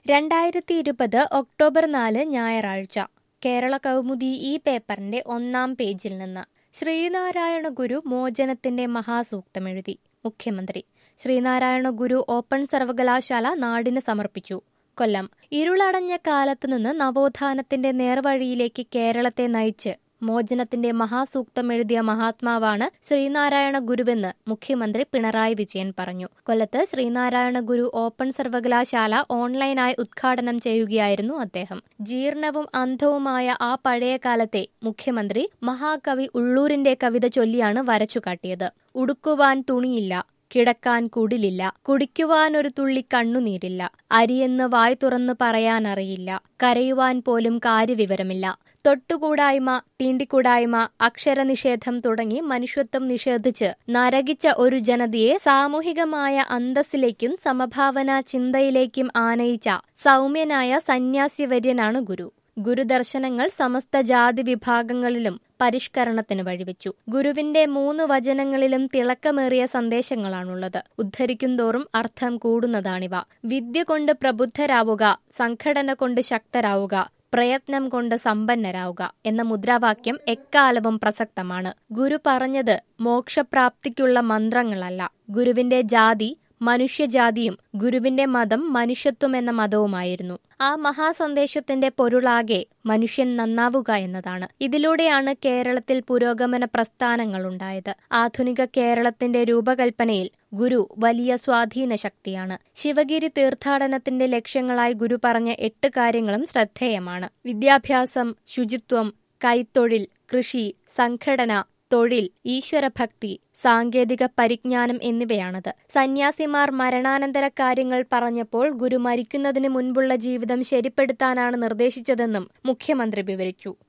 രണ്ടായിരത്തി ഇരുപത് ഒക്ടോബർ നാല് ഞായറാഴ്ച കേരള കൗമുദി ഈ പേപ്പറിന്റെ ഒന്നാം പേജിൽ നിന്ന് ശ്രീനാരായണ ഗുരു മോചനത്തിന്റെ മഹാസൂക്തമെഴുതി മുഖ്യമന്ത്രി ശ്രീനാരായണ ഗുരു ഓപ്പൺ സർവകലാശാല നാടിന് സമർപ്പിച്ചു കൊല്ലം ഇരുളടഞ്ഞ കാലത്തുനിന്ന് നവോത്ഥാനത്തിന്റെ നേർവഴിയിലേക്ക് കേരളത്തെ നയിച്ച് മോചനത്തിന്റെ മഹാസൂക്തം എഴുതിയ മഹാത്മാവാണ് ശ്രീനാരായണ ഗുരുവെന്ന് മുഖ്യമന്ത്രി പിണറായി വിജയൻ പറഞ്ഞു കൊല്ലത്ത് ശ്രീനാരായണ ഗുരു ഓപ്പൺ സർവകലാശാല ഓൺലൈനായി ഉദ്ഘാടനം ചെയ്യുകയായിരുന്നു അദ്ദേഹം ജീർണവും അന്ധവുമായ ആ പഴയ കാലത്തെ മുഖ്യമന്ത്രി മഹാകവി ഉള്ളൂരിന്റെ കവിത ചൊല്ലിയാണ് വരച്ചുകാട്ടിയത് ഉടുക്കുവാൻ തുണിയില്ല കിടക്കാൻ കുടിലില്ല കുടിക്കുവാൻ ഒരു തുള്ളി കണ്ണുനീരില്ല അരിയെന്ന് വായ് തുറന്നു പറയാനറിയില്ല കരയുവാൻ പോലും കാര്യവിവരമില്ല തൊട്ടുകൂടായ്മ തീണ്ടിക്കൂടായ്മ അക്ഷരനിഷേധം തുടങ്ങി മനുഷ്യത്വം നിഷേധിച്ച് നരകിച്ച ഒരു ജനതയെ സാമൂഹികമായ അന്തസ്സിലേക്കും സമഭാവന ചിന്തയിലേക്കും ആനയിച്ച സൗമ്യനായ സന്യാസിവര്യനാണ് ഗുരു ഗുരുദർശനങ്ങൾ സമസ്ത ജാതി വിഭാഗങ്ങളിലും പരിഷ്കരണത്തിന് വഴിവെച്ചു ഗുരുവിന്റെ മൂന്ന് വചനങ്ങളിലും തിളക്കമേറിയ സന്ദേശങ്ങളാണുള്ളത് ഉദ്ധരിക്കുന്തോറും അർത്ഥം കൂടുന്നതാണിവ വിദ്യ കൊണ്ട് പ്രബുദ്ധരാവുക സംഘടന കൊണ്ട് ശക്തരാവുക പ്രയത്നം കൊണ്ട് സമ്പന്നരാവുക എന്ന മുദ്രാവാക്യം എക്കാലവും പ്രസക്തമാണ് ഗുരു പറഞ്ഞത് മോക്ഷപ്രാപ്തിക്കുള്ള മന്ത്രങ്ങളല്ല ഗുരുവിന്റെ ജാതി മനുഷ്യജാതിയും ഗുരുവിന്റെ മതം മനുഷ്യത്വം എന്ന മതവുമായിരുന്നു ആ മഹാസന്ദേശത്തിന്റെ പൊരുളാകെ മനുഷ്യൻ നന്നാവുക എന്നതാണ് ഇതിലൂടെയാണ് കേരളത്തിൽ പുരോഗമന പ്രസ്ഥാനങ്ങൾ ഉണ്ടായത് ആധുനിക കേരളത്തിന്റെ രൂപകൽപ്പനയിൽ ഗുരു വലിയ സ്വാധീന ശക്തിയാണ് ശിവഗിരി തീർത്ഥാടനത്തിന്റെ ലക്ഷ്യങ്ങളായി ഗുരു പറഞ്ഞ എട്ട് കാര്യങ്ങളും ശ്രദ്ധേയമാണ് വിദ്യാഭ്യാസം ശുചിത്വം കൈത്തൊഴിൽ കൃഷി സംഘടന തൊഴിൽ ഈശ്വരഭക്തി സാങ്കേതിക പരിജ്ഞാനം എന്നിവയാണത് സന്യാസിമാർ മരണാനന്തര കാര്യങ്ങൾ പറഞ്ഞപ്പോൾ ഗുരു മരിക്കുന്നതിന് മുൻപുള്ള ജീവിതം ശരിപ്പെടുത്താനാണ് നിർദ്ദേശിച്ചതെന്നും മുഖ്യമന്ത്രി വിവരിച്ചു